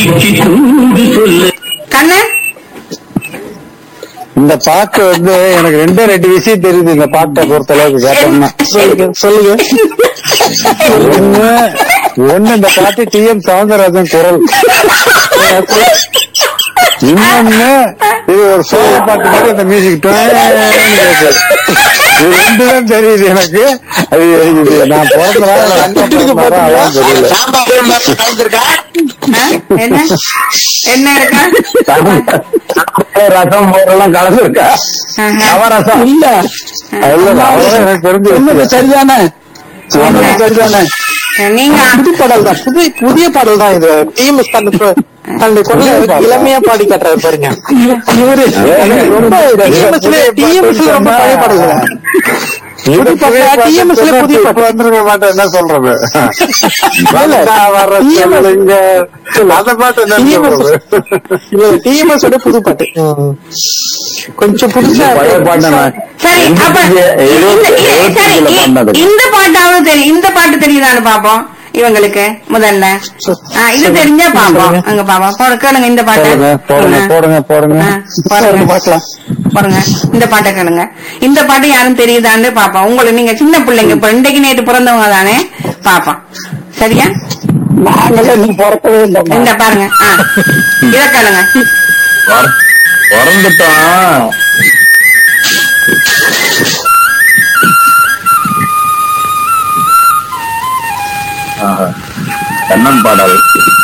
குளிச்சு தூது சொல்லு கண்ணு இந்த பாட்டு வந்து எனக்கு ரெண்டே ரெண்டு விஷயம் தெரியுது இந்த பாட்டை பொறுத்த அளவுக்கு கேட்டோம்னா சொல்லுங்க சொல்லுங்க ஒண்ணு ஒண்ணு இந்த பாட்டு டி எம் சவுந்தரராஜன் குரல் இன்னொன்னு இது ஒரு சோக பாட்டு மாதிரி அந்த மியூசிக் இது ரெண்டு தான் தெரியுது எனக்கு அது இது நான் பிறந்த அதான் தெரியல ஆ? என்ன என்ன இருக்கா ரசம் மோரெல்லாம் கலந்துருக்கா ஆஹா. நவரசம் இல்ல அதுல அவ்வளவுதான் எனக்கு தெரிஞ்சு சொன்னது வச்சுக்க. சரிதானே சொன்னது சரிதானே நீங்க புது பாடல் தான் புது புதிய பாடல் தான் இது டிஎம்எஸ் தன்னுடைய தன்னுடைய குரலை இளமையா பாடி காட்டுறாரு பாருங்க இவரு ரொம்ப டிஎம்எஸ்ல டிஎம்எஸ்ல ரொம்ப பழைய பாடல் புது பாட்டு டிஎம்எஸ்ல புதிய பாட்டு வந்திருக்க மாட்டேன் என்ன சொல்றது வந்தா வர்ற சொல்லுங்க அந்த பாட்டு என்ன சொல்றது டிஎம்எஸ் ஓட புது பாட்டு கொஞ்சம் புதுசா பழைய பாட்டு நான் சரி அப்ப எழுபத்தி- இந்த- எழுபத்தி- இந்த- சரி எழுபத்தஞ்சுல பாடினது. இ- இந்த பாட்டாவது தெரியும் இந்த பாட்டு தெரியுதான்னு பாப்போம் இவங்களுக்கு முதல்ல ஆ, இது தெரிஞ்சா பாப்போம் அங்க பாப்போம் போட- கேளுங்க இந்த பாட்டை போடுங்க போடுங்க ஆ. போடுங்க போடுங்க ஆ, பாருங்க பார்க்கலாம் பாருங்க இந்த பாட்டை கேளுங்க இந்த பாட்டு யாரும் தெரியுதான்னு பாப்போம் உங்களுக்கு நீங்க சின்ன பிள்ளைங்க இப்ப இன்றைக்கு நேற்று பிறந்தவங்க தானே பாப்போம் சரியா நாங்களே நீ பிறக்கவே இல்லை இந்த பாருங்க ஆ இத கேளுங்க பிறந்துட்டான் கண்ணன் பாடல்